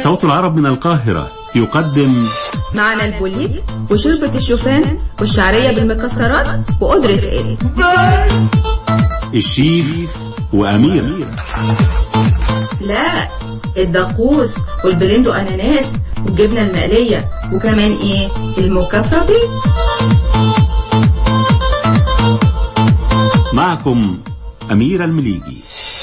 صوت العرب من القاهرة يقدم معنا البوليك وشوربة الشوفان والشعرية بالمكسرات وقدرة ايه الشيف وأمير لا الدقوس والبلندو اناناس والجبنة المقلية وكمان ايه المكفرة بيه معكم أميرة المليجي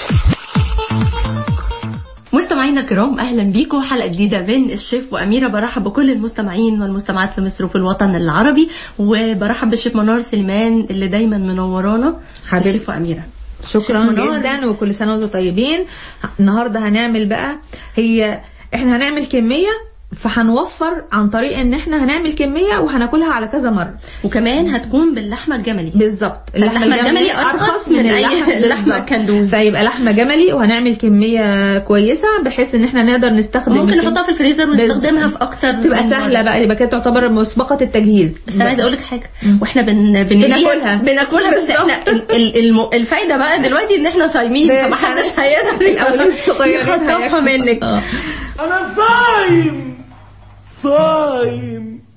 مستمعينا الكرام اهلا بيكم حلقه جديده من الشيف واميره برحب بكل المستمعين والمستمعات في مصر وفي الوطن العربي وبرحب بالشيف منار سليمان اللي دايما منورانا حبيبتي. الشيف واميره شكرا منار. جدا وكل سنة وانتم طيبين النهاردة هنعمل بقى هي احنا هنعمل كمية فهنوفر عن طريق ان احنا هنعمل كمية وهناكلها على كذا مرة وكمان هتكون باللحمه الجملي بالظبط اللحمة الجملي أرخص من أي لحمة بالظبط. كندوز. فيبقى لحمة جملي وهنعمل كمية كويسة بحيث ان احنا نقدر نستخدم ممكن الكم- نحطها في الفريزر ونستخدمها في اكتر تبقى من سهلة مرة. بقى يبقى كده تعتبر مسبقة التجهيز بس انا عايزه اقول لك حاجه واحنا بن بنقليها- بناكلها. بناكلها بس احنا ال- ال- الم- الفايده بقى دلوقتي ان احنا صايمين ماشي. فمحدش هيقدر الأولاد الصغيرين يخطفها هياكلوا. منك آه. أنا صايم صايم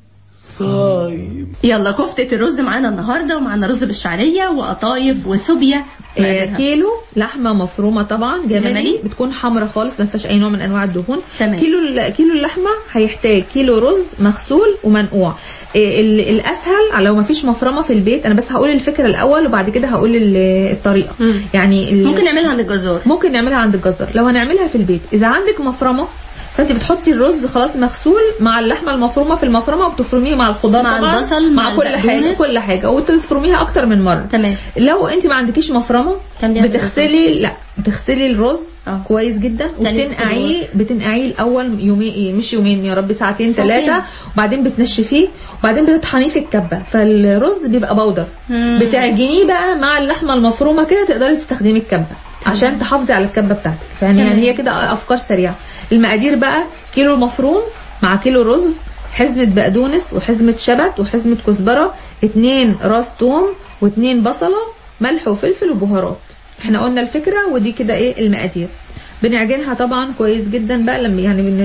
صايم يلا كفتة الرز معانا النهاردة ومعانا رز بالشعرية وقطايف وسوبيا آه، كيلو لحمه مفرومه طبعا جملي جملي. بتكون حمرا خالص ما فيهاش اي نوع من انواع الدهون تمام. كيلو ال- كيلو اللحمه هيحتاج كيلو رز مغسول ومنقوع آه، ال- الاسهل لو ما فيش مفرمه في البيت انا بس هقول الفكره الاول وبعد كده هقول ال- الطريقه مم. يعني ال- ممكن نعملها عند الجزار ممكن نعملها عند الجزار لو هنعملها في البيت اذا عندك مفرمه فانت بتحطي الرز خلاص مغسول مع اللحمه المفرومه في المفرمه وبتفرميه مع الخضار مع طبعا البصل، مع, مع كل حاجه البقدونس. كل حاجه وتفرميها اكتر من مره تمام لو انت ما عندكيش مفرمه كان بيعمل بتغسلي لا بتغسلي الرز اه. كويس جدا تاني وبتنقعيه بتنقعيه الاول يومين مش يومين يا رب ساعتين ساعتين. ثلاثه وبعدين بتنشفيه وبعدين بتطحنيه في الكبه فالرز بيبقى بودر مم. بتعجنيه بقى مع اللحمه المفرومه كده تقدري تستخدمي الكبه عشان تحافظي على الكبه بتاعتك يعني تمام. يعني هي كده افكار سريعه المقادير بقى كيلو مفروم مع كيلو رز حزمة بقدونس وحزمة شبت وحزمة كزبرة اتنين راس توم واتنين بصلة ملح وفلفل وبهارات احنا قلنا الفكرة ودي كده ايه المقادير بنعجنها طبعا كويس جدا بقى لما يعني بن...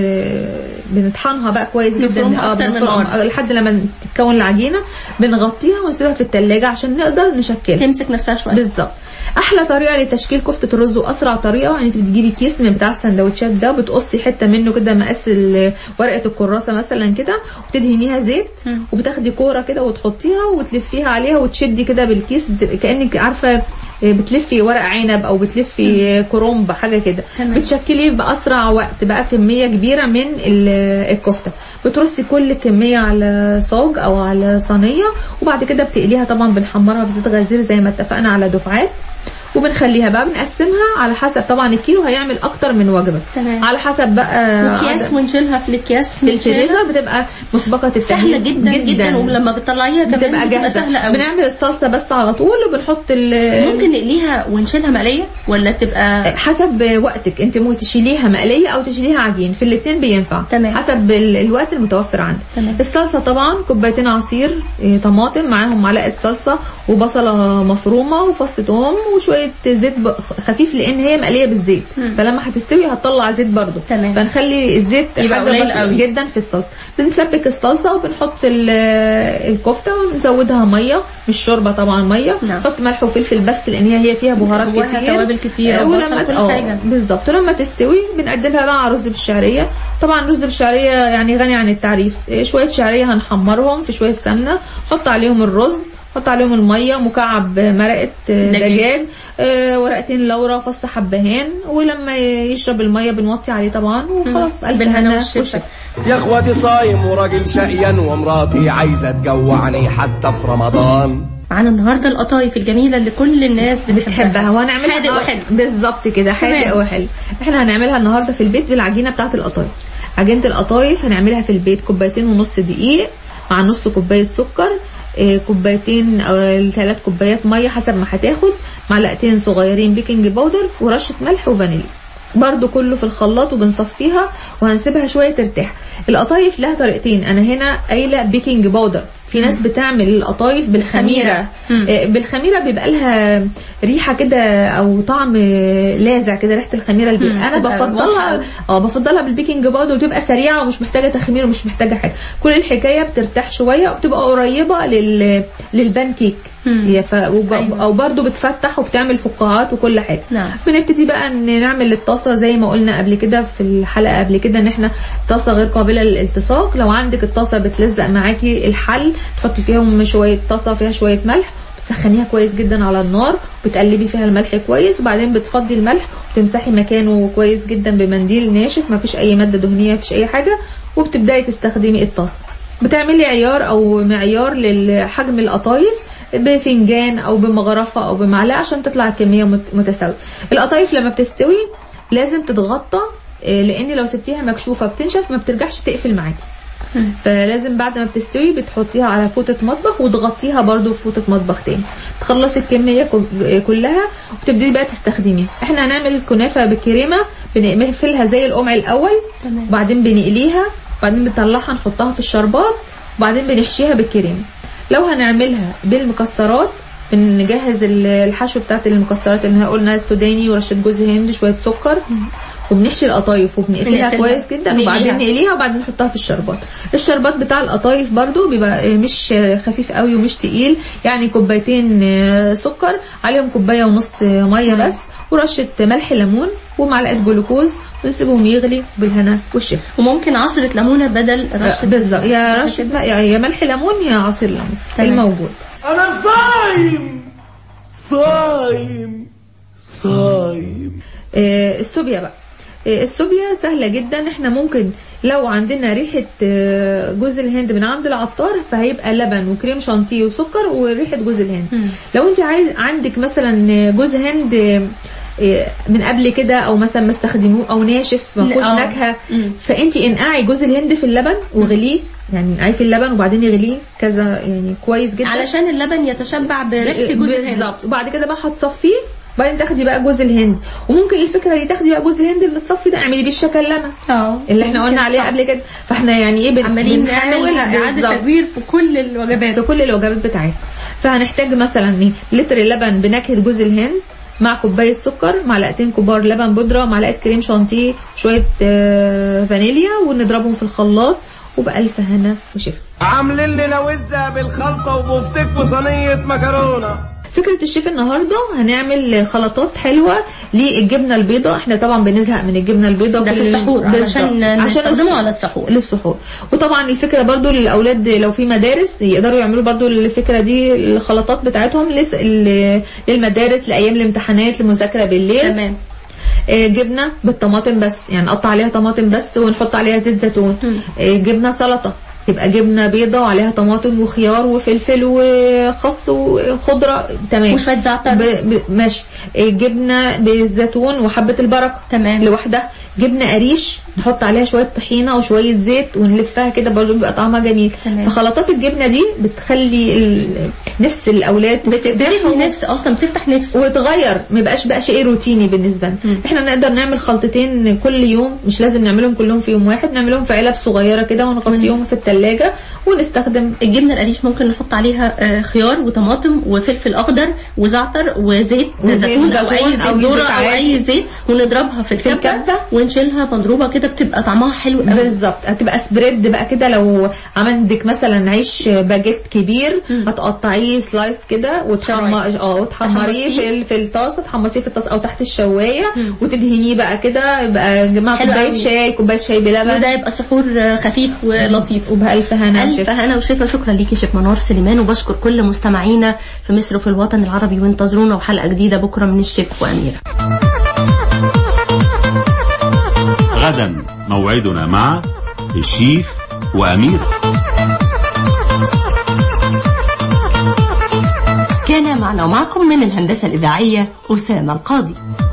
بنطحنها بقى كويس جدا نفرمها أكتر من بنفرم- مرة. لحد لما تتكون العجينة بنغطيها ونسيبها في التلاجة عشان نقدر نشكلها تمسك نفسها شوية بالظبط احلى طريقه لتشكيل كفته الرز واسرع طريقه ان انت بتجيبي كيس من بتاع السندوتشات ده بتقصي حته منه كده مقاس ال- ورقه الكراسه مثلا كده وتدهنيها زيت مم. وبتاخدي كوره كده وتحطيها وتلفيها عليها وتشدي كده بالكيس كانك عارفه بتلفي ورق عنب او بتلفي كرنب حاجه كده تمام. بتشكلي باسرع وقت بقى كميه كبيره من ال- الكفته بترصي كل كميه على صاج او على صينيه وبعد كده بتقليها طبعا بنحمرها بزيت غزير زي ما اتفقنا على دفعات وبنخليها بقى بنقسمها على حسب طبعا الكيلو هيعمل اكتر من وجبه تمام. على حسب بقى اكياس عدد- ونشيلها في الاكياس في الفريزر بتبقى مسبقه التجهيز سهلة جدا جدا, جدا ولما بتطلعيها كمان بتبقى جاهزه سهلة قوي بنعمل الصلصه بس على طول وبنحط ال ممكن نقليها ونشيلها مقلية ولا تبقى حسب وقتك انت ممكن تشيليها مقليه او تشيليها عجين في الاثنين بينفع تمام. حسب ال- الوقت المتوفر عندك تمام. الصلصه طبعا كوبايتين عصير اه، طماطم معاهم معلقه صلصه وبصله مفرومه وفص ثوم وشويه زيت ب- خفيف لان هي مقليه بالزيت مم. فلما هتستوي هتطلع زيت برضو تمام. فنخلي الزيت يبقى حاجه قليل بسيطة قوي. جدا في الصلصه بنسبك الصلصه وبنحط ال- الكفته ونزودها ميه مش شوربه طبعا ميه نعم. نحط ملح وفلفل بس لان هي هي فيها بهارات جواها كتير توابل كتير آه، وبصل ولما كل اه حاجة. بالظبط ولما تستوي بنقدمها بقى مع رز بالشعريه طبعا رز بالشعريه يعني غني عن التعريف إيه، شويه شعريه هنحمرهم في شويه سمنه نحط عليهم الرز نحط عليهم الميه مكعب مرقه آه، دجاج. دجاج آه، ورقتين لورا فص حبهان ولما يشرب الميه بنوطي عليه طبعا وخلاص الف بالهنا هنا والشفا. والشفا. يا اخواتي صايم وراجل شقيان ومراتي عايزة تجوعني حتى في رمضان معانا النهارده القطايف الجميله اللي كل الناس بتحبها بتحبها وهنعملها حادق النهار- وحلو بالظبط كده حادق تمام. وحلو احنا هنعملها النهارده في البيت بالعجينه بتاعه القطايف عجينه القطايف هنعملها في البيت كوبايتين ونص دقيق مع نص كوبايه سكر آه، كوبايتين او ثلاث كوبايات ميه حسب ما هتاخد معلقتين صغيرين بيكنج باودر ورشه ملح وفانيليا برضو كله في الخلاط وبنصفيها وهنسيبها شويه ترتاح القطايف لها طريقتين انا هنا قايله بيكنج باودر في ناس بتعمل القطايف بالخميره مم. آه، بالخميره بيبقى لها ريحه كده او طعم آه، لاذع كده ريحه الخميره اللي مم. بيبقى انا تبقى بفضلها واضحة. اه بفضلها بالبيكنج باودر وتبقى سريعه ومش محتاجه تخمير ومش محتاجه حاجه كل الحكايه بترتاح شويه وبتبقى قريبه لل للبان كيك مم. هي ف... وب... أيوة. او برضو بتفتح وبتعمل فقاعات وكل حاجه نعم. بنبتدي بقى ان نعمل الطاسه زي ما قلنا قبل كده في الحلقه قبل كده ان احنا طاسه غير قابله للالتصاق لو عندك الطاسه بتلزق معاكي الحل تحطي فيهم شويه طاسه فيها شويه ملح بتسخنيها كويس جدا على النار بتقلبي فيها الملح كويس وبعدين بتفضي الملح وتمسحي مكانه كويس جدا بمنديل ناشف ما فيش اي ماده دهنيه مفيش اي حاجه وبتبداي تستخدمي الطاسه بتعملي عيار او معيار لحجم القطايف بفنجان او بمغرفه او بمعلقه عشان تطلع الكميه مت- متساويه القطايف لما بتستوي لازم تتغطى آه، لان لو سبتيها مكشوفه بتنشف ما بترجعش تقفل معاكي فلازم بعد ما بتستوي بتحطيها على فوطة مطبخ وتغطيها برضو في فوطة مطبخ تاني تخلصي الكمية كل- كلها وتبتدي بقى تستخدميها احنا هنعمل الكنافة بالكريمة بنقفلها زي القمع الأول تمام. وبعدين بنقليها وبعدين بنطلعها نحطها في الشربات وبعدين بنحشيها بالكريمة لو هنعملها بالمكسرات بنجهز ال- الحشو بتاعت المكسرات اللي قلنا السوداني ورشة جوز هند شوية سكر وبنحشي القطايف وبنقفلها بنقفلها. كويس جدا نقليها. وبعدين نقليها وبعدين نحطها في الشربات الشربات بتاع القطايف برضو بيبقى مش خفيف قوي ومش تقيل يعني كوبايتين سكر عليهم كوبايه ونص ميه بس ورشه ملح ليمون ومعلقه جلوكوز ونسيبهم يغلي بالهنا والشفا وممكن عصرة ليمونة بدل رشة بالظبط يا رشه م- يا يا ملح ليمون يا عصير ليمون تمام. الموجود انا صايم صايم صايم آه، السوبيا بقى آه، السوبيا سهلة جدا احنا ممكن لو عندنا ريحة آه، جوز الهند من عند العطار فهيبقى لبن وكريم شانتيه وسكر وريحة جوز الهند مم. لو انت عايز عندك مثلا جوز هند آه، آه، من قبل كده او مثلا ما استخدموه او ناشف ما فيهوش آه. نكهه مم. فانت انقعي جوز الهند في اللبن وغليه يعني انقعيه في اللبن وبعدين يغليه كذا يعني كويس جدا علشان اللبن يتشبع بريحة جوز الهند بالظبط وبعد كده بقى هتصفيه بعدين تاخدي بقى جوز الهند وممكن الفكره دي تاخدي بقى جوز الهند اللي تصفي ده اعملي بيه الشكلمه اه اللي احنا قلنا عليها قبل كده فاحنا يعني ايه بن- عمالين بنحاول نعمل اعاده بالظبط تدوير في كل الوجبات في كل الوجبات بتاعتنا فهنحتاج مثلا ايه لتر اللبن بنكهه جوز الهند مع كوبايه سكر معلقتين كبار لبن بودره معلقه كريم شانتيه شويه آه، فانيليا ونضربهم في الخلاط وبألف هنا وشفا عاملين لنا وزة بالخلطة وبفتك وصينية مكرونة فكرة الشيف النهاردة هنعمل خلطات حلوة للجبنة البيضاء احنا طبعا بنزهق من الجبنة البيضاء ده في كل- السحور بالظبط. علشان نستخدمه السحور. على السحور للسحور وطبعا الفكرة برضو للأولاد لو في مدارس يقدروا يعملوا برضو الفكرة دي الخلطات بتاعتهم لس- ل- للمدارس لأيام الامتحانات لمذاكرة بالليل تمام آه، جبنه بالطماطم بس يعني نقطع عليها طماطم بس ونحط عليها زيت زيتون آه، جبنه سلطه يبقى جبنه بيضه وعليها طماطم وخيار وفلفل وخس وخضره تمام وشوية زعتر. ب... ب... ماشي آه، جبنه بالزيتون وحبه البركه تمام. لوحدها جبنه قريش نحط عليها شويه طحينه وشويه زيت ونلفها كده برضو بيبقى طعمها جميل تمام. فخلطات الجبنه دي بتخلي ال... نفس الاولاد بتفتح نفس اصلا بتفتح نفس وتغير ما يبقاش بقى شيء روتيني بالنسبه لنا احنا نقدر نعمل خلطتين كل يوم مش لازم نعملهم كلهم في يوم واحد نعملهم في علب صغيره كده ونغطيهم في الثلاجه ونستخدم الجبنه القريش ممكن نحط عليها آه، خيار وطماطم وفلفل اخضر وزعتر وزيت وزيت زيتون او اي زيتون زيت أو ذره زيت او عادي. اي زيت ونضربها في الكبه الكبة. ونشيلها مضروبه كده بتبقى طعمها حلو قوي بالظبط هتبقى سبريد بقى كده لو عندك مثلا عيش باجيت كبير هتقطعيه سلايس كده وتحمر شرايح. اه وتحمريه تحمصيه. في ال- في الطاسه تحمصيه في الطاسه او تحت الشوايه وتدهنيه بقى كده يبقى مع حلو كوبايه قوي. شاي كوبايه شاي بلبن وده يبقى سحور آه، خفيف ولطيف وبألف هنا ألف وشفا. هنا وشفا شكرا ليكي شيف منار سليمان وبشكر كل مستمعينا في مصر وفي الوطن العربي وانتظرونا وحلقة جديدة بكرة من الشيف وأميرة غدا موعدنا مع الشيف وأمير كان معنا ومعكم من الهندسة الإذاعية أسامة القاضي